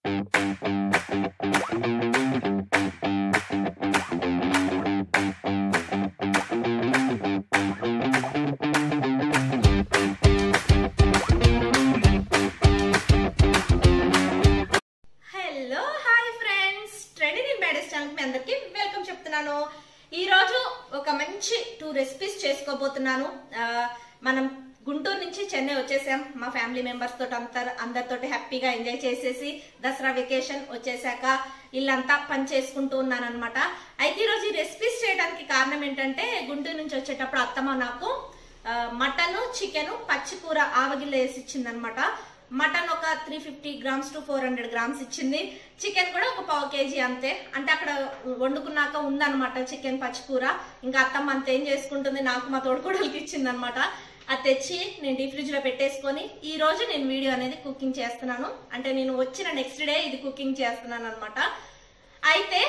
Hello hi friends trending in బ్యాడెస్ channel మీ అందరికి వెల్కమ్ చెప్తున్నాను ఈ రోజు ఒక మంచి టూ రెసిపీస్ చేసుకోబోతున్నాను ఆ, మనం గుంటూరు నుంచి చెన్నై వచ్చేసాం మా ఫ్యామిలీ మెంబర్స్ తోటి అంతా అందరితోటి హ్యాపీగా ఎంజాయ్ చేసేసి దసరా వెకేషన్ వచ్చేసాక ఇల్లంతా పని చేసుకుంటూ ఉన్నాను అనమాట అయితే ఈ రోజు ఈ రెసిపీస్ చేయడానికి కారణం ఏంటంటే గుంటూరు నుంచి వచ్చేటప్పుడు అత్తమ్మ నాకు మటన్ చికెన్ పచ్చికూర ఆవగిల్ల వేసి ఇచ్చిందనమాట మటన్ ఒక three fifty grams to four hundred grams ఇచ్చింది చికెన్ కూడా ఒక పావు కేజీ అంతే అంటే అక్కడ వండుకున్నాక ఉందన్నమాట చికెన్ పచ్చికూర ఇంకా అత్తమ్మ అంత ఏం చేసుకుంటుంది నాకు మా తోడుకోడలికి ఇచ్చింది అనమాట అది తెచ్చి నేను డీప్ ఫ్రిడ్జ్ లో పెట్టేసుకొని ఈ రోజు నేను వీడియో అనేది కుకింగ్ చేస్తున్నాను అంటే నేను వచ్చిన నెక్స్ట్ డే ఇది కుకింగ్ చేస్తున్నాను అనమాట అయితే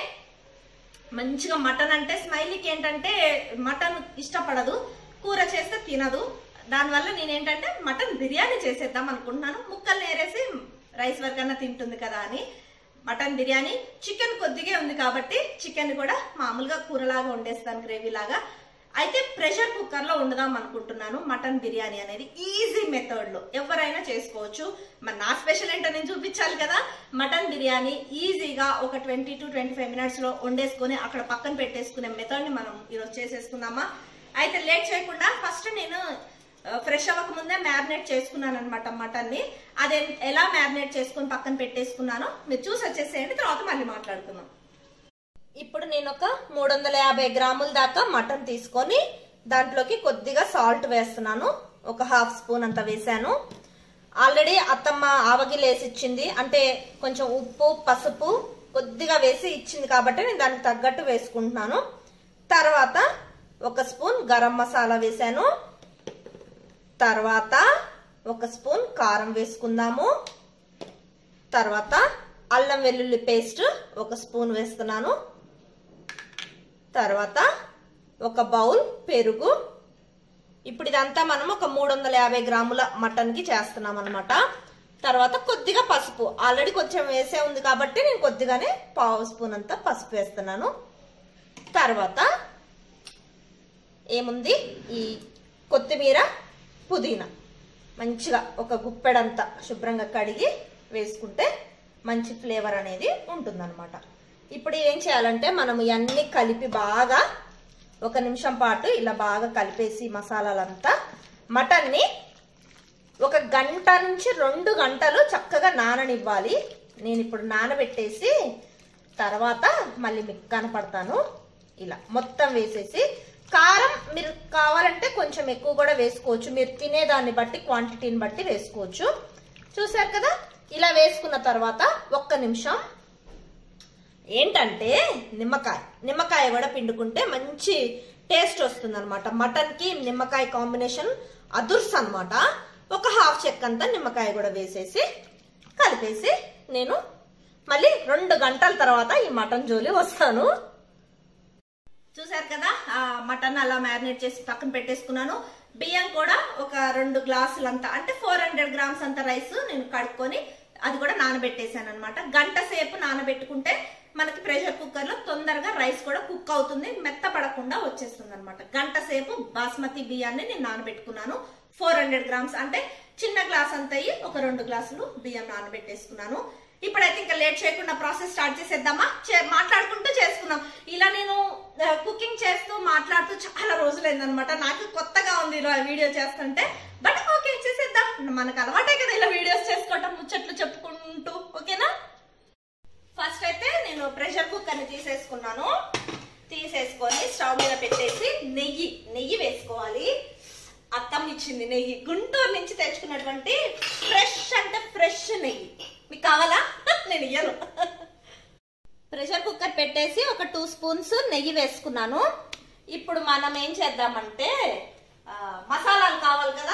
మంచిగా మటన్ అంటే స్మైలీకి ఏంటంటే మటన్ ఇష్టపడదు కూర చేస్తే తినదు దానివల్ల నేనేంటంటే మటన్ బిర్యానీ చేసేద్దాం అనుకుంటున్నాను ముక్కలు నేరేసి రైస్ వరకన్నా తింటుంది కదా అని మటన్ బిర్యానీ చికెన్ కొద్దిగా ఉంది కాబట్టి చికెన్ కూడా మామూలుగా కూరలాగా వండేస్తాను గ్రేవీ లాగా అయితే ప్రెషర్ కుక్కర్ లో వండుదాం అనుకుంటున్నాను మటన్ బిర్యానీ అనేది ఈజీ మెథడ్ లో ఎవరైనా చేసుకోవచ్చు మరి నా స్పెషల్ ఏంటో నేను చూపించాలి కదా మటన్ బిర్యానీ ఈజీగా ఒక twenty to twenty five minutes లో వండేసుకొని అక్కడ పక్కన పెట్టేసుకునే మెథడ్ ని మనం ఈరోజు చేసేసుకుందామా అయితే లేట్ చేయకుండా ఫస్ట్ నేను ఫ్రెష్ అవ్వక ముందే మ్యారినేట్ చేసుకున్నాను అనమాట మటన్ ని అదే ఎలా మ్యారినేట్ చేసుకుని పక్కన పెట్టేసుకున్నానో మీరు చూసి వచ్చేసేయండి తర్వాత మళ్ళీ మాట్లాడుకుందాం ఇప్పుడు నేను ఒక మూడు వందల యాభై గ్రాముల దాకా మటన్ తీసుకొని దాంట్లోకి కొద్దిగా సాల్ట్ వేస్తున్నాను ఒక హాఫ్ స్పూన్ అంత వేసాను ఆల్రెడీ అత్తమ్మ ఆవగిలు వేసి ఇచ్చింది అంటే కొంచెం ఉప్పు పసుపు కొద్దిగా వేసి ఇచ్చింది కాబట్టి నేను దానికి తగ్గట్టు వేసుకుంటున్నాను తర్వాత ఒక స్పూన్ గరం మసాలా వేసాను తర్వాత ఒక స్పూన్ కారం వేసుకుందాము తర్వాత అల్లం వెల్లుల్లి పేస్ట్ ఒక స్పూన్ వేస్తున్నాను తర్వాత ఒక బౌల్ పెరుగు ఇప్పుడు ఇదంతా మనం ఒక మూడు వందల యాభై గ్రాముల మటన్ కి చేస్తున్నాం అనమాట తర్వాత కొద్దిగా పసుపు ఆల్రెడీ కొంచెం వేసే ఉంది కాబట్టి నేను కొద్దిగానే పావు స్పూన్ అంతా పసుపు వేస్తున్నాను తర్వాత ఏముంది ఈ కొత్తిమీర పుదీనా మంచిగా ఒక గుప్పెడంతా శుభ్రంగా కడిగి వేసుకుంటే మంచి ఫ్లేవర్ అనేది ఉంటుందన్నమాట ఇప్పుడు ఏం చేయాలంటే మనం ఇవన్నీ కలిపి బాగా ఒక నిమిషం పాటు ఇలా బాగా కలిపేసి మసాలాలంతా మటన్ని ఒక గంట నుంచి రెండు గంటలు చక్కగా నాననివ్వాలి నేను ఇప్పుడు నానబెట్టేసి తర్వాత మళ్ళీ మీకు కనపడతాను ఇలా మొత్తం వేసేసి కారం మీరు కావాలంటే కొంచెం ఎక్కువ కూడా వేసుకోవచ్చు మీరు తినేదాన్ని బట్టి క్వాంటిటీని బట్టి వేసుకోవచ్చు చూసారు కదా ఇలా వేసుకున్న తర్వాత ఒక్క నిమిషం ఏంటంటే నిమ్మకాయ నిమ్మకాయ కూడా పిండుకుంటే మంచి టేస్ట్ వస్తుంది అనమాట మటన్ కి నిమ్మకాయ కాంబినేషన్ అదుర్స్ అనమాట ఒక హాఫ్ చెక్ అంతా నిమ్మకాయ కూడా వేసేసి కలిపేసి నేను మళ్ళీ రెండు గంటల తర్వాత ఈ మటన్ జోలి వస్తాను చూసారు కదా ఆ మటన్ అలా మ్యారినేట్ చేసి పక్కన పెట్టేసుకున్నాను బియ్యం కూడా ఒక రెండు గ్లాసులంతా అంటే ఫోర్ హండ్రెడ్ గ్రామ్స్ అంత రైస్ నేను కడుక్కొని అది కూడా నానబెట్టేశాను అనమాట గంట సేపు నానబెట్టుకుంటే మనకి ప్రెషర్ కుక్కర్ లో తొందరగా రైస్ కూడా కుక్ అవుతుంది మెత్త పడకుండా వచ్చేస్తుంది అనమాట గంట సేపు బాస్మతి బియ్యాన్ని నేను నానబెట్టుకున్నాను ఫోర్ హండ్రెడ్ గ్రామ్స్ అంటే చిన్న గ్లాస్ అంత అయ్యి ఒక రెండు గ్లాసులు బియ్యం నానబెట్టేసుకున్నాను ఇప్పుడైతే ఇంకా లేట్ చేయకుండా ప్రాసెస్ స్టార్ట్ చేసేద్దామా చే- మాట్లాడుకుంటూ చేసుకుందాం ఇలా నేను కుకింగ్ చేస్తూ మాట్లాడుతూ చాలా రోజులైందనమాట నాకు కొత్తగా ఉంది ఇలా వీడియో చేస్తుంటే బట్ ఓకే చేసేద్దాం మనకు అలవాటే కదా ఇలా వీడియోస్ చేసుకోవటం ముచ్చట్లు చెప్పుకుంటూ ఓకేనా ఫస్ట్ అయితే నేను ప్రెషర్ కుక్కర్ ని తీసేసుకున్నాను తీసేసుకొని స్టవ్ మీద పెట్టేసి నెయ్యి నెయ్యి వేసుకోవాలి అత్తమ్మ ఇచ్చింది నెయ్యి గుంటూరు నుంచి తెచ్చుకున్నటువంటి ఫ్రెష్ అంటే ఫ్రెష్ నెయ్యి మీకు కావాలా నేను ఇయ్యను ప్రెషర్ కుక్కర్ పెట్టేసి ఒక టూ స్పూన్స్ నెయ్యి వేసుకున్నాను ఇప్పుడు మనం ఏం చేద్దామంటే ఆ, మసాలాలు కావాలి కదా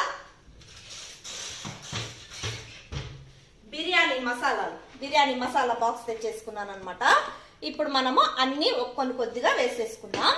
బిర్యానీ మసాలాలు బిర్యానీ మసాలా బాక్స్ తెచ్చేసుకున్నాను అనమాట ఇప్పుడు మనము అన్ని కొన్ని కొద్దిగా వేసేసుకుందాం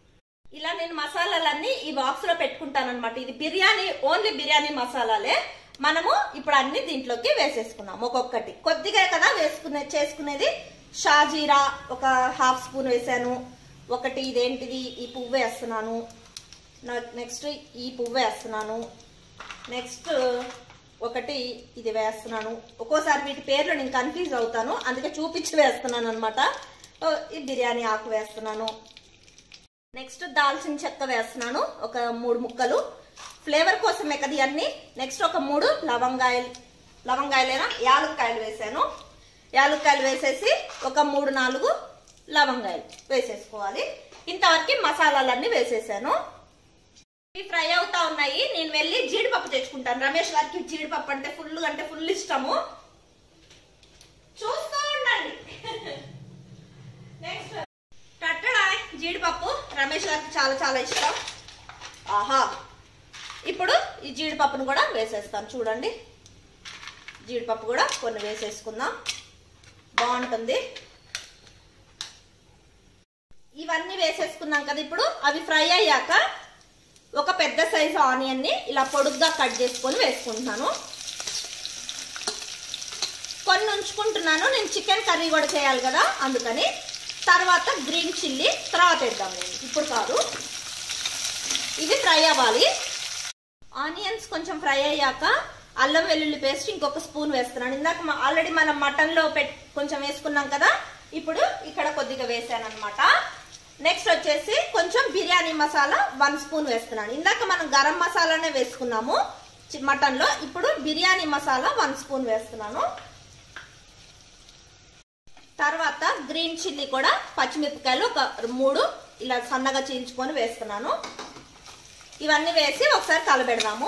ఇలా నేను మసాలాలన్నీ ఈ బాక్స్ లో పెట్టుకుంటాను అనమాట ఇది బిర్యానీ ఓన్లీ బిర్యానీ మసాలాలే మనము ఇప్పుడు అన్ని దీంట్లోకి వేసేసుకున్నాం ఒక్కొక్కటి కొద్దిగా కదా వేసుకునే చేసుకునేది షాజీరా ఒక హాఫ్ స్పూన్ వేసాను ఒకటి ఇదేంటిది ఈ పువ్వు వేస్తున్నాను నెక్స్ట్ ఈ పువ్వు వేస్తున్నాను నెక్స్ట్ ఒకటి ఇది వేస్తున్నాను ఒక్కోసారి వీటి పేర్లు నేను కన్ఫ్యూజ్ అవుతాను అందుకే చూపించి వేస్తున్నాను అనమాట ఈ బిర్యానీ ఆకు వేస్తున్నాను నెక్స్ట్ దాల్చిన చెక్క వేస్తున్నాను ఒక మూడు ముక్కలు ఫ్లేవర్ కోసమే కదా ఇవన్నీ నెక్స్ట్ ఒక మూడు లవంగాయలు లవంగాయలేనా యాలక్కాయలు వేసాను యాలక్కాయలు వేసేసి ఒక మూడు నాలుగు లవంగాయలు వేసేసుకోవాలి ఇంతవరకు మసాలాలన్నీ వేసేసాను ఇవి ఫ్రై అవుతా ఉన్నాయి నేను వెళ్ళి జీడిపప్పు తెచ్చుకుంటాను రమేష్ గారికి జీడిపప్పు అంటే ఫుల్ అంటే ఫుల్ ఇష్టము చూస్తూ ఉండండి నెక్స్ట్ టట్టడా జీడిపప్పు రమేష్ గారికి చాలా చాలా ఇష్టం ఆహా ఇప్పుడు ఈ జీడిపప్పును కూడా వేసేస్తాను చూడండి జీడిపప్పు కూడా కొన్ని వేసేసుకుందాం బాగుంటుంది ఇవన్నీ వేసేసుకున్నాం కదా ఇప్పుడు అవి ఫ్రై అయ్యాక ఒక పెద్ద సైజు ఆనియన్ ని ఇలా పొడుగ్గా కట్ చేసుకొని వేసుకుంటున్నాను కొన్ని ఉంచుకుంటున్నాను నేను చికెన్ కర్రీ కూడా చేయాలి కదా అందుకని తర్వాత గ్రీన్ చిల్లీ తర్వాత వేద్దాం నేను ఇప్పుడు కాదు ఇది ఫ్రై అవ్వాలి ఆనియన్స్ కొంచెం ఫ్రై అయ్యాక అల్లం వెల్లుల్లి పేస్ట్ ఇంకొక స్పూన్ వేస్తున్నాను ఇందాక ఆల్రెడీ మనం మటన్ లో పెట్ కొంచెం వేసుకున్నాం కదా ఇప్పుడు ఇక్కడ కొద్దిగా వేసాను అనమాట నెక్స్ట్ వచ్చేసి కొంచెం బిర్యానీ మసాలా వన్ స్పూన్ వేస్తున్నాను ఇందాక మనం గరం మసాలానే వేసుకున్నాము మటన్ లో ఇప్పుడు బిర్యానీ మసాలా వన్ స్పూన్ వేస్తున్నాను తర్వాత గ్రీన్ చిల్లీ కూడా పచ్చిమిరపకాయలు ఒక మూడు ఇలా సన్నగా చీల్చుకొని వేస్తున్నాను ఇవన్నీ వేసి ఒకసారి కలబెడదాము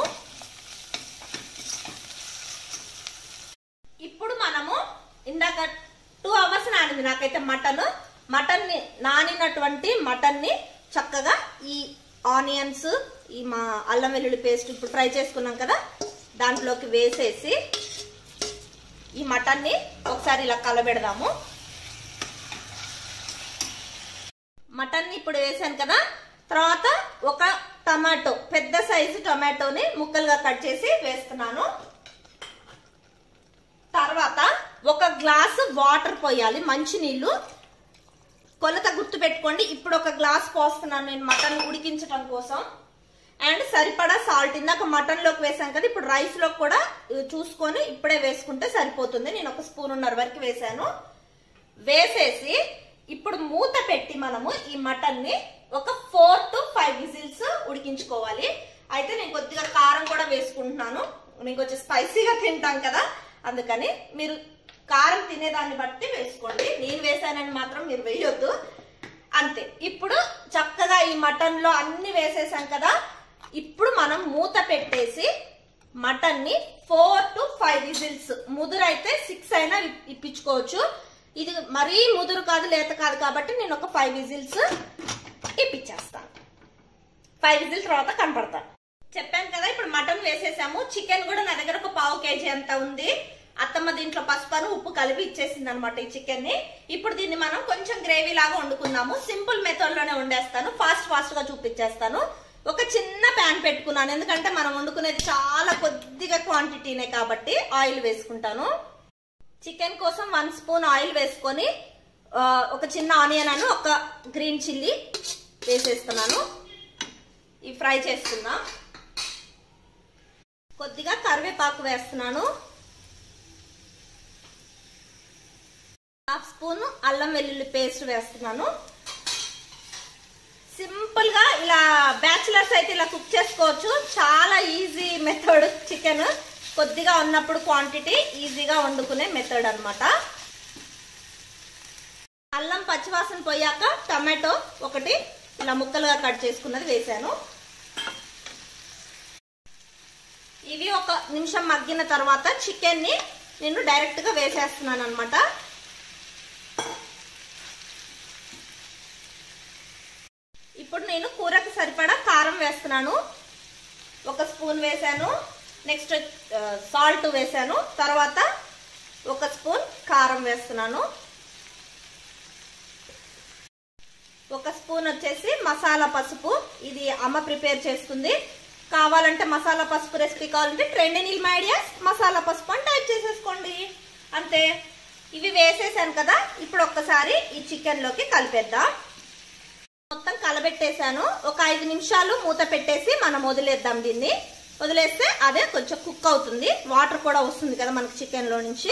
ఇప్పుడు మనము ఇందాక టూ అవర్స్ నానింది నాకైతే మటన్ మటన్ ని నానినటువంటి మటన్ ని చక్కగా ఈ ఆనియన్స్ ఈ మా అల్లం వెల్లుల్లి పేస్ట్ ఇప్పుడు ఫ్రై చేసుకున్నాం కదా దాంట్లోకి వేసేసి ఈ మటన్ ని ఒకసారి ఇలా కలబెడదాము మటన్ ఇప్పుడు వేసాను కదా తర్వాత ఒక టమాటో పెద్ద సైజు టమాటోని ముక్కలుగా కట్ చేసి వేస్తున్నాను తర్వాత ఒక గ్లాసు వాటర్ పోయాలి మంచి నీళ్లు కొలత గుర్తు పెట్టుకోండి ఇప్పుడు ఒక గ్లాస్ పోస్తున్నాను నేను మటన్ ఉడికించడం కోసం అండ్ సరిపడా సాల్ట్ ఇందాక మటన్ లోకి వేసాం కదా ఇప్పుడు రైస్ లో కూడా చూసుకొని ఇప్పుడే వేసుకుంటే సరిపోతుంది నేను ఒక స్పూన్ ఉన్నర వరకు వేసాను వేసేసి ఇప్పుడు మూత పెట్టి మనము ఈ మటన్ ని ఒక ఫోర్ టు ఫైవ్ విజిల్స్ ఉడికించుకోవాలి అయితే నేను కొద్దిగా కారం కూడా వేసుకుంటున్నాను నేను కొంచెం స్పైసీగా తింటాం కదా అందుకని మీరు కారం తినేదాన్ని బట్టి వేసుకోండి నేను వేసానని మాత్రం మీరు వేయొద్దు అంతే ఇప్పుడు చక్కగా ఈ మటన్ లో అన్ని వేసేసాం కదా ఇప్పుడు మనం మూత పెట్టేసి మటన్ ని ఫోర్ టు ఫైవ్ విజిల్స్ ముదురైతే సిక్స్ అయినా ఇప్పించుకోవచ్చు ఇది మరీ ముదురు కాదు లేత కాదు కాబట్టి నేను ఒక ఫైవ్ విజిల్స్ ఇప్పించేస్తాను ఫైవ్ విజిల్ తర్వాత కనపడతాను చెప్పాను కదా ఇప్పుడు మటన్ వేసేసాము చికెన్ కూడా నా దగ్గర ఒక పావు కేజీ అంత ఉంది అత్తమ్మ దీంట్లో పసుపను ఉప్పు కలిపి ఇచ్చేసింది అనమాట ఈ చికెన్ ని ఇప్పుడు దీన్ని మనం కొంచెం గ్రేవీ లాగా వండుకుందాము సింపుల్ మెథడ్ లోనే వండేస్తాను ఫాస్ట్ ఫాస్ట్ గా చూపించేస్తాను ఒక చిన్న ప్యాన్ పెట్టుకున్నాను ఎందుకంటే మనం వండుకునేది చాలా కొద్దిగా క్వాంటిటీనే కాబట్టి ఆయిల్ వేసుకుంటాను చికెన్ కోసం వన్ స్పూన్ ఆయిల్ వేసుకొని ఒక చిన్న ఆనియన్ అను ఒక గ్రీన్ చిల్లీ వేసేస్తున్నాను ఇవి ఫ్రై చేసుకుందాం కొద్దిగా కరివేపాకు వేస్తున్నాను హాఫ్ స్పూన్ అల్లం వెల్లుల్లి పేస్ట్ వేస్తున్నాను సింపుల్ గా ఇలా బ్యాచులర్స్ అయితే ఇలా కుక్ చేసుకోవచ్చు చాలా ఈజీ మెథడ్ చికెన్ కొద్దిగా ఉన్నప్పుడు క్వాంటిటీ ఈజీగా వండుకునే మెథడ్ అనమాట అల్లం పచ్చివాసన పోయాక టమాటో ఒకటి ఇలా ముక్కలుగా కట్ చేసుకున్నది వేసాను ఇవి ఒక నిమిషం మగ్గిన తర్వాత చికెన్ ని నేను డైరెక్ట్ గా వేసేస్తున్నాను అనమాట ఇప్పుడు నేను కూరకు సరిపడా కారం వేస్తున్నాను ఒక స్పూన్ వేసాను నెక్స్ట్ సాల్ట్ వేసాను తర్వాత ఒక స్పూన్ కారం వేస్తున్నాను ఒక స్పూన్ వచ్చేసి మసాలా పసుపు ఇది అమ్మ ప్రిపేర్ చేసుకుంది కావాలంటే మసాలా పసుపు రెసిపీ కావాలంటే ట్రెండ్ ఇన్ మై ఐడియాస్ మసాలా పసుపు అని టైప్ చేసేసుకోండి అంతే ఇవి వేసేసాను కదా ఇప్పుడు ఒక్కసారి ఈ చికెన్ లోకి కలిపేద్దాం మొత్తం కలబెట్టేశాను ఒక ఐదు నిమిషాలు మూత పెట్టేసి మనం వదిలేద్దాం దీన్ని వదిలేస్తే అదే కొంచెం కుక్ అవుతుంది వాటర్ కూడా వస్తుంది కదా మనకి చికెన్ లో నుంచి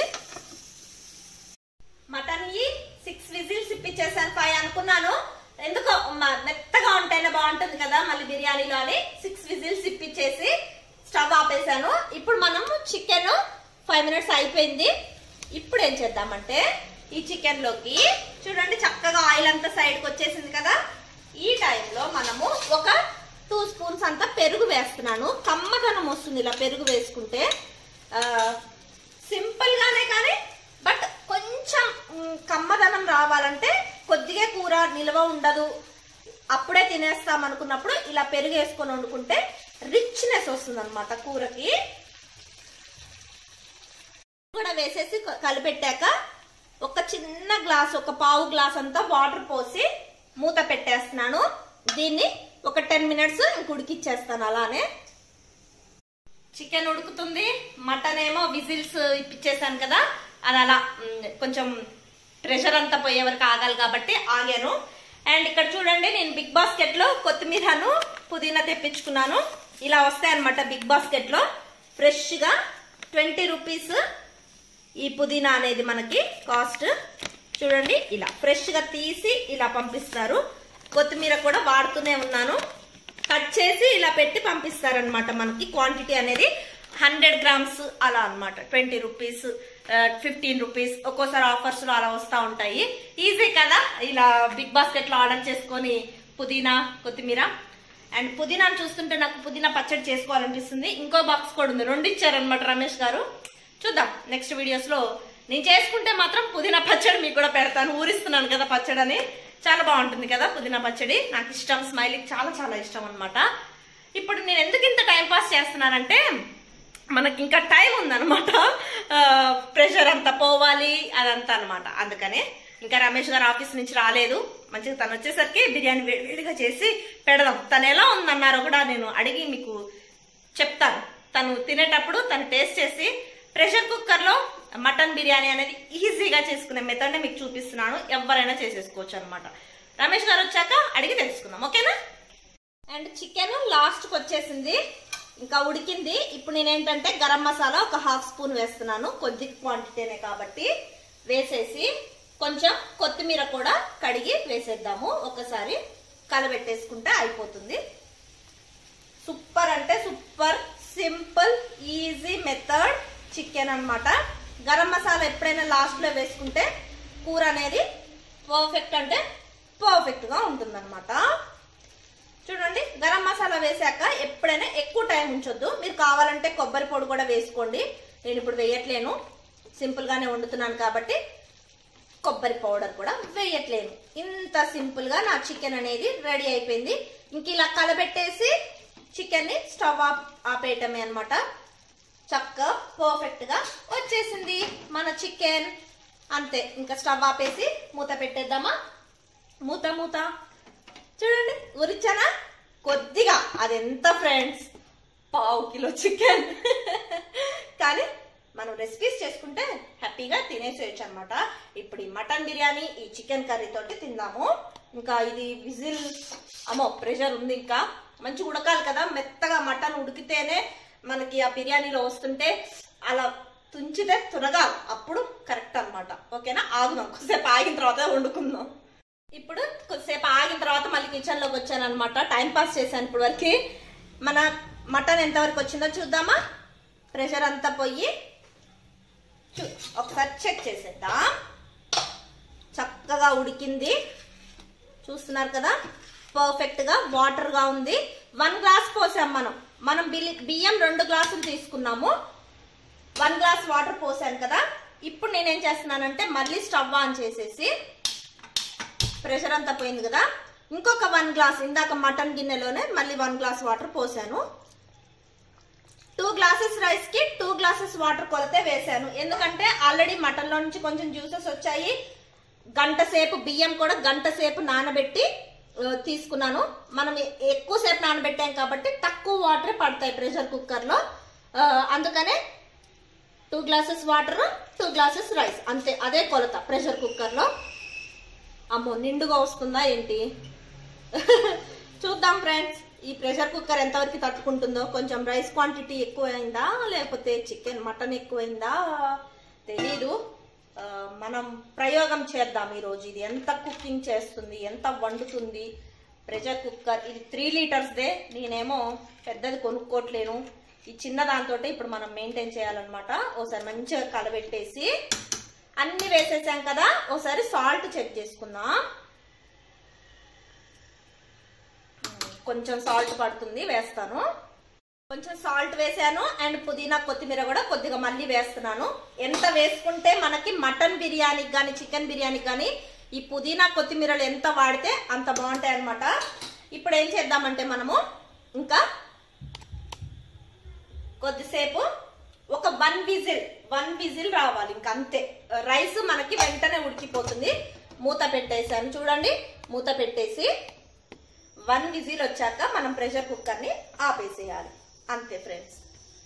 మటన్ కి సిక్స్ విజిల్స్ ఇప్పించేసాను ఫైవ్ అనుకున్నాను ఎందుకో మ- మెత్తగా ఉంటేనే బాగుంటుంది కదా మళ్ళీ బిర్యానీలో అని సిక్స్ విజిల్స్ ఇప్పించేసి స్టవ్ ఆపేసాను ఇప్పుడు మనము చికెన్ ఫైవ్ మినిట్స్ అయిపోయింది ఇప్పుడు ఏం చేద్దామంటే ఈ చికెన్ లోకి చూడండి చక్కగా ఆయిల్ అంతా సైడ్ కి వచ్చేసింది కదా ఈ టైంలో మనము ఒక టూ స్పూన్స్ అంతా పెరుగు వేస్తున్నాను కమ్మదనం వస్తుంది ఇలా పెరుగు వేసుకుంటే ఆ, సింపుల్ గానే కానీ బట్ కొంచెం మ్, కమ్మదనం రావాలంటే కొద్దిగా కూర నిల్వ ఉండదు అప్పుడే తినేస్తాం అనుకున్నప్పుడు ఇలా పెరుగు వేసుకొని వండుకుంటే రిచ్నెస్ వస్తుంది అనమాట కూరకి కూడా వేసేసి క- కలిపెట్టాక ఒక చిన్న గ్లాస్ ఒక పావు గ్లాస్ అంతా వాటర్ పోసి మూత పెట్టేస్తున్నాను దీన్ని ఒక టెన్ మినిట్స్ ఇంక ఉడికిచ్చేస్తాను అలానే చికెన్ ఉడుకుతుంది మటన్ ఏమో విజిల్స్ ఇప్పించేసాను కదా అది అలా మ్, కొంచెం ప్రెషర్ అంతా పోయే వరకు ఆగాలి కాబట్టి ఆగాను అండ్ ఇక్కడ చూడండి నేను బిగ్ బాస్కెట్ లో కొత్తిమీరను పుదీనా తెప్పించుకున్నాను ఇలా వస్తాయి అనమాట బిగ్ బాస్కెట్ లో ఫ్రెష్ గా ట్వంటీ రూపీస్ ఈ పుదీనా అనేది మనకి కాస్ట్ చూడండి ఇలా ఫ్రెష్ గా తీసి ఇలా పంపిస్తారు కొత్తిమీర కూడా వాడుతూనే ఉన్నాను కట్ చేసి ఇలా పెట్టి పంపిస్తారనమాట మనకి క్వాంటిటీ అనేది హండ్రెడ్ గ్రామ్స్ అలా అన్నమాట ట్వంటీ రూపీస్ ఫిఫ్టీన్ రూపీస్ ఒక్కోసారి ఆఫర్స్ లో అలా వస్తూ ఉంటాయి ఈజీ కదా ఇలా బిగ్ బాస్కెట్ లో ఆర్డర్ చేసుకొని పుదీనా కొత్తిమీర అండ్ పుదీనాను చూస్తుంటే నాకు పుదీనా పచ్చడి చేసుకోవాలనిపిస్తుంది ఇంకో బాక్స్ కూడా ఉంది రెండు ఇచ్చారనమాట రమేష్ గారు చూద్దాం నెక్స్ట్ వీడియోస్ లో నేను చేసుకుంటే మాత్రం పుదీనా పచ్చడి మీకు కూడా పెడతాను ఊరిస్తున్నాను కదా పచ్చడి అని చాలా బాగుంటుంది కదా పుదీనా పచ్చడి నాకు ఇష్టం స్మైలీకి చాలా చాలా ఇష్టం అన్నమాట ఇప్పుడు నేను ఎందుకు ఇంత టైం పాస్ చేస్తున్నానంటే మనకి ఇంకా టైం ఉందన్నమాట ప్రెషర్ అంతా పోవాలి అదంతా అన్నమాట అందుకనే ఇంకా రమేష్ గారు ఆఫీస్ నుంచి రాలేదు మంచిగా తను వచ్చేసరికి బిర్యానీ వేడిగా చేసి పెడదాం తను ఎలా ఉందన్నారో కూడా నేను అడిగి మీకు చెప్తాను తను తినేటప్పుడు తను టేస్ట్ చేసి ప్రెషర్ కుక్కర్ లో మటన్ బిర్యానీ అనేది ఈజీగా చేసుకునే మెథడ్ మీకు చూపిస్తున్నాను ఎవరైనా చేసేసుకోవచ్చు అనమాట రమేష్ గారు వచ్చాక అడిగి తెలుసుకుందాం ఓకేనా అండ్ చికెన్ లాస్ట్ కి వచ్చేసింది ఇంకా ఉడికింది ఇప్పుడు నేను ఏంటంటే గరం మసాలా ఒక హాఫ్ స్పూన్ వేస్తున్నాను కొద్ది క్వాంటిటీనే కాబట్టి వేసేసి కొంచెం కొత్తిమీర కూడా కడిగి వేసేద్దాము ఒకసారి కలబెట్టేసుకుంటే అయిపోతుంది సూపర్ అంటే super simple easy method chicken అన్నమాట గరం మసాలా ఎప్పుడైనా లాస్ట్ లో వేసుకుంటే కూర అనేది పర్ఫెక్ట్ అంటే పర్ఫెక్ట్ గా ఉంటుందన్నమాట చూడండి గరం మసాలా వేసాక ఎప్పుడైనా ఎక్కువ టైం ఉంచొద్దు మీరు కావాలంటే కొబ్బరి పొడి కూడా వేసుకోండి నేను ఇప్పుడు వేయట్లేను సింపుల్ గానే వండుతున్నాను కాబట్టి కొబ్బరి పౌడర్ కూడా వేయట్లేను ఇంత సింపుల్ గా నా చికెన్ అనేది రెడీ అయిపోయింది ఇంక ఇలా కలబెట్టేసి చికెన్ ని స్టవ్ ఆప్ ఆపేయటమే అనమాట చక్కగా పర్ఫెక్ట్ గా వచ్చేసింది మన చికెన్ అంతే ఇంకా స్టవ్ ఆపేసి మూత పెట్టేద్దామా మూత మూత చూడండి ఉరిచానా కొద్దిగా అది ఎంత ఫ్రెండ్స్ పావు కిలో చికెన్ కానీ మనం రెసిపీస్ చేసుకుంటే హ్యాపీగా తినేసేయచ్చు అనమాట ఇప్పుడు ఈ మటన్ బిర్యానీ ఈ చికెన్ కర్రీ తోటి తిందాము ఇంకా ఇది విజిల్ అమ్మో ప్రెషర్ ఉంది ఇంకా మంచి ఉడకాలి కదా మెత్తగా మటన్ ఉడికితేనే మనకి ఆ బిర్యానీలో వస్తుంటే అలా తుంచితే తునగాలి అప్పుడు కరెక్ట్ అన్నమాట ఓకేనా ఆగుదాం కొద్దిసేపు ఆగిన తర్వాత వండుకుందాం ఇప్పుడు కొద్దిసేపు ఆగిన తర్వాత మళ్ళీ కిచెన్ లోకి వచ్చాను అనమాట టైం పాస్ చేశాను ఇప్పుడు వరకు మన మటన్ ఎంతవరకు వచ్చిందో చూద్దామా ప్రెషర్ అంతా పోయి చూ ఒకసారి చెక్ చేసేద్దాం చక్కగా ఉడికింది చూస్తున్నారు కదా పర్ఫెక్ట్ గా వాటర్ గా ఉంది వన్ గ్లాస్ పోసాం మనం మనం బిల్లి- బియ్యం రెండు గ్లాసులు తీసుకున్నాము వన్ గ్లాస్ వాటర్ పోసాను కదా ఇప్పుడు నేనేం చేస్తున్నానంటే మళ్ళీ స్టవ్ ఆన్ చేసేసి ప్రెషర్ అంతా పోయింది కదా ఇంకొక వన్ గ్లాస్ ఇందాక మటన్ గిన్నెలోనే మళ్ళీ వన్ గ్లాస్ వాటర్ పోసాను టూ గ్లాసెస్ రైస్ కి టూ గ్లాసెస్ వాటర్ కొలతే వేసాను ఎందుకంటే ఆల్రెడీ మటన్ లో నుంచి కొంచెం జ్యూసెస్ వచ్చాయి గంట సేపు బియ్యం కూడా గంట సేపు నానబెట్టి ఆ, తీసుకున్నాను మనం ఎ- ఎక్కువసేపు నానబెట్టాం కాబట్టి తక్కువ వాటర్ పడతాయి ప్రెషర్ కుక్కర్లో ఆ, అందుకనే two glasses water two glasses rice అంతే అదే కొలత ప్రెషర్ కుక్కర్లో అమ్మో నిండుగా వస్తుందా ఏంటి చూద్దాం ఫ్రెండ్స్ ఈ ప్రెషర్ కుక్కర్ ఎంతవరకు తట్టుకుంటుందో కొంచెం రైస్ క్వాంటిటీ ఎక్కువైందా లేకపోతే చికెన్ మటన్ ఎక్కువైందా తెలీదు ఆ, మనం ప్రయోగం చేద్దాం ఈరోజు ఇది ఎంత కుకింగ్ చేస్తుంది ఎంత వండుతుంది ప్రెషర్ కుక్కర్ ఇది త్రీ లీటర్స్దే నేనేమో పెద్దది కొనుక్కోవట్లేను ఈ చిన్న దాంతో ఇప్పుడు మనం మెయింటైన్ చేయాలన్నమాట ఓసారి మంచిగా కలబెట్టేసి అన్ని వేసేసాం కదా ఒకసారి సాల్ట్ చెక్ చేసుకుందాం కొంచెం సాల్ట్ పడుతుంది వేస్తాను కొంచెం సాల్ట్ వేసాను అండ్ పుదీనా కొత్తిమీర కూడా కొద్దిగా మళ్ళీ వేస్తున్నాను ఎంత వేసుకుంటే మనకి మటన్ బిర్యానీకి కానీ చికెన్ బిర్యానీకి కానీ ఈ పుదీనా కొత్తిమీరలు ఎంత వాడితే అంత బాగుంటాయి అనమాట ఇప్పుడు ఏం చేద్దామంటే మనము ఇంకా కొద్దిసేపు ఒక వన్ విజిల్ వన్ విజిల్ రావాలి ఇంకా అంతే రైస్ మనకి వెంటనే ఉడికిపోతుంది మూత పెట్టేసాను చూడండి మూత పెట్టేసి వన్ విజిల్ వచ్చాక మనం ప్రెషర్ కుక్కర్ని ఆపేసేయాలి అంతే ఫ్రెండ్స్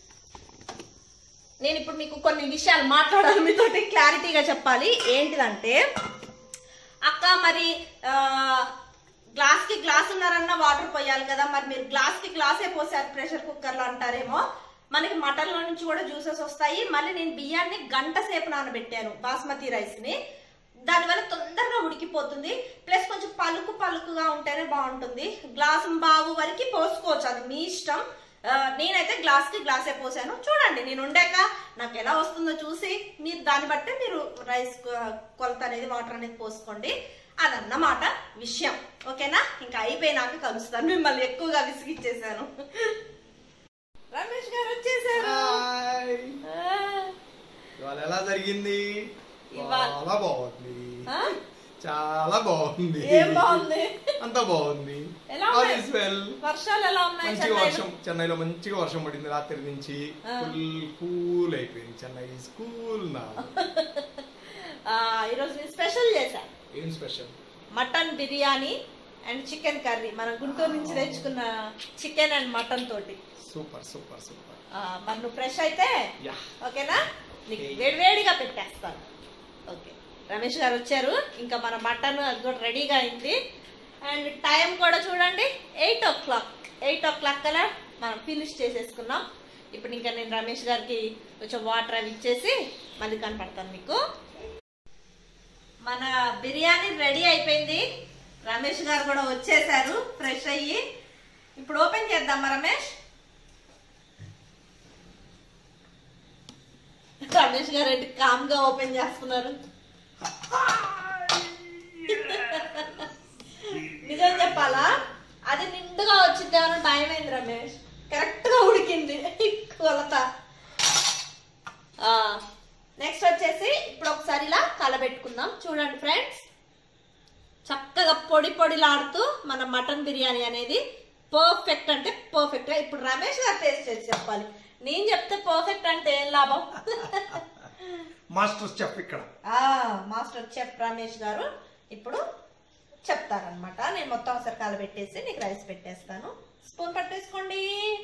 నేను ఇప్పుడు మీకు కొన్ని విషయాలు మాట్లాడాలి మీతోటి క్లారిటీగా చెప్పాలి ఏంటిదంటే అక్క మరి ఆ, గ్లాస్ కి గ్లాస్ ఉన్నారన్న వాటర్ పోయాలి కదా మరి మీరు గ్లాస్ కి గ్లాసే పోసారు ప్రెషర్ కుక్కర్ లో అంటారేమో మనకి మటన్ లో నుంచి కూడా జ్యూసెస్ వస్తాయి మళ్ళీ నేను బియ్యాన్ని గంట సేపు నానబెట్టాను బాస్మతి రైస్ ని దానివల్ల తొందరగా ఉడికిపోతుంది ప్లస్ కొంచెం పలుకు పలుకుగా ఉంటేనే బాగుంటుంది గ్లాస్ బావు వరకు పోసుకోవచ్చు అది మీ ఇష్టం ఆ, నేనైతే గ్లాస్ కి గ్లాసే పోసాను చూడండి నేను ఉండాక నాకు ఎలా వస్తుందో చూసి మీరు దాన్ని బట్టి మీరు రైస్ కొ- కొలత అనేది వాటర్ అనేది పోసుకోండి అదన్నమాట విషయం ఓకేనా ఇంకా అయిపోయినాక కలుస్తాను మిమ్మల్ని ఎక్కువగా విసిగిచ్చేసాను రమేష్ గారు వచ్చేసారు హాయ్. ఆ, ఇవాళ ఎలా జరిగింది ఇవాళ- చాలా బాగుంది ఆ? చాలా బాగుంది ఏం బాగుంది అంత బాగుంది ఎలా All ఉన్నాయి? is well. వర్షాలు ఎలా ఉన్నాయి మంచిగా చెన్నైలో? వర్షం చెన్నైలో మంచిగా వర్షం పడింది రాత్రి నుంచి ఆ. ఫుల్ కూల్ అయిపోయింది చెన్నై స్కూల్ నా ఆ, ఈరోజు నేను స్పెషల్ చేశా ఏం special mutton biryani and chicken curry మన గుంటూరు నుంచి తెచ్చుకున్న చికెన్ అండ్ మటన్ తోటి సూపర్ సూపర్ సూపర్ ఆ, మరి నువ్వు ఫ్రెష్ అయితే యా ఓకేనా నీకు Okay. వేడివేడిగా పెట్టేస్తాను ఓకే రమేష్ గారు వచ్చారు ఇంకా మన మటన్ అది కూడా రెడీగా అయింది అండ్ టైం కూడా చూడండి eight o'clock eight o'clock కల్లా మనం ఫినిష్ చేసేసుకున్నాం ఇప్పుడు ఇంకా నేను రమేష్ గారికి కొంచెం వాటర్ అవి ఇచ్చేసి మళ్ళీ కనపడతాను మీకు మన బిర్యానీ రెడీ అయిపోయింది రమేష్ గారు కూడా వచ్చేసారు ఫ్రెష్ అయ్యి ఇప్పుడు ఓపెన్ చేద్దామా రమేష్ రమేష్ గారు ఏంటి కామ్ గా ఓపెన్ చేస్తున్నారు నిజం చెప్పాలా అది నిండుగా వచ్చిద్దామని భయం అయింది రమేష్ కరెక్ట్ గా ఉడికింది కొలత నెక్స్ట్ వచ్చేసి ఇప్పుడు ఒకసారి ఇలా కలబెట్టుకుందాం చూడండి ఫ్రెండ్స్ చక్కగా పొడి పొడిలాడుతూ మన మటన్ బిర్యానీ అనేది పర్ఫెక్ట్ అంటే పర్ఫెక్ట్ ఇప్పుడు రమేష్ గారు టేస్ట్ చేసి చెప్పాలి నేను చెప్తే పర్ఫెక్ట్ అంటే ఏం లాభం మాస్టర్ చెఫ్ ఇక్కడ ఆ మాస్టర్ చెఫ్ రమేష్ గారు ఇప్పుడు చెప్తారనమాట నేను మొత్తం ఒకసారి కలబెట్టేసి నీకు రైస్ పెట్టేస్తాను స్పూన్ పట్టేసుకోండి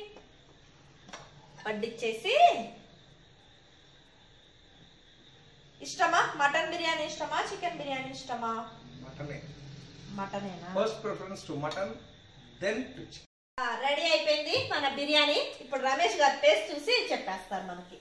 వడ్డిచ్చేసి ఇష్టమా మటన్ బిర్యానీ ఇష్టమా చికెన్ బిర్యానీ ఇష్టమా మటనే మటనేనా first preference to mutton then to ready అయిపోయింది మన బిర్యానీ ఇప్పుడు రమేష్ గారు టేస్ట్ చూసి చెప్పేస్తారు మనకి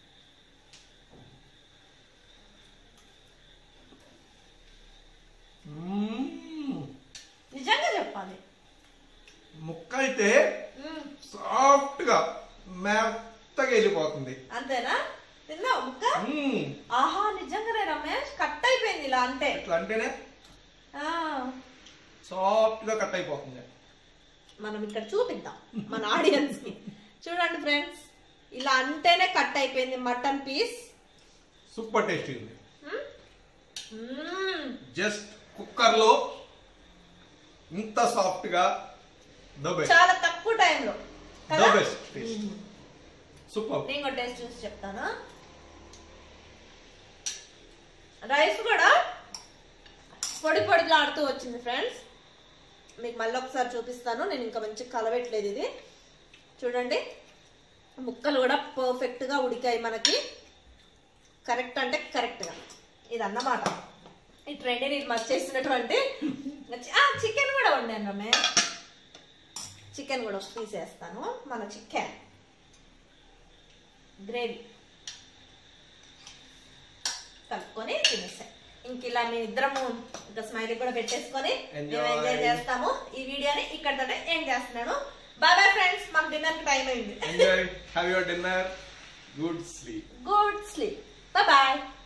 నిజంగా చెప్పాలి ముక్క అయితే మ్మ్. సాఫ్ట్ గా మెత్తగా వెళ్ళిపోతుంది అంతేనా తిన్నావు ముక్క మ్మ్. ఆహా నిజంగానే రమేష్ కట్ అయిపోయింది ఇలా అంటే ఇట్లా అంటేనే ఆ, సాఫ్ట్ గా కట్ అయిపోతుంది మనం ఇక్కడ చూపిద్దాం మన ఆడియన్స్ కి చూడండి ఫ్రెండ్స్ ఇలా అంటేనే కట్ అయిపోయింది మటన్ పీస్ సూపర్ టేస్టీ ఉంది జస్ట్ కుక్కర్ లో ఇంత సాఫ్ట్ గా ద బెస్ట్ చాలా తక్కువ టైంలో ద కదా బెస్ట్ టేస్ట్ సూపర్ నేను కూడా టేస్ట్ చూసి చెప్తాను రైస్ కూడా పొడి పొడిలాడుతూ వచ్చింది ఫ్రెండ్స్ మీకు మళ్ళీ ఒకసారి చూపిస్తాను నేను ఇంకా మంచి కలవట్లేదు ఇది చూడండి ముక్కలు కూడా పర్ఫెక్ట్ గా ఉడికాయి మనకి కరెక్ట్ అంటే కరెక్ట్ గా ఇది అన్నమాట ఈ ట్రెండ్ ఇది మర్చేసినటువంటి చికెన్ కూడా వండాను రమ్మే చికెన్ కూడా తీసేస్తాను మన చికెన్ గ్రేవీ కలుపుకొని తినేసాయి ఇంక ఇలా మీ ఇద్దరము ఇంకా స్మైల్ కూడా పెట్టేసుకొని మేము Enjoy. ఎంజాయ్ చేస్తాము ఈ వీడియోని ఇక్కడతోనే ఏం చేస్తున్నాను బాయ్ బాయ్ ఫ్రెండ్స్ మన డిన్నర్ కి టైం అయింది enjoy have your dinner good sleep good sleep bye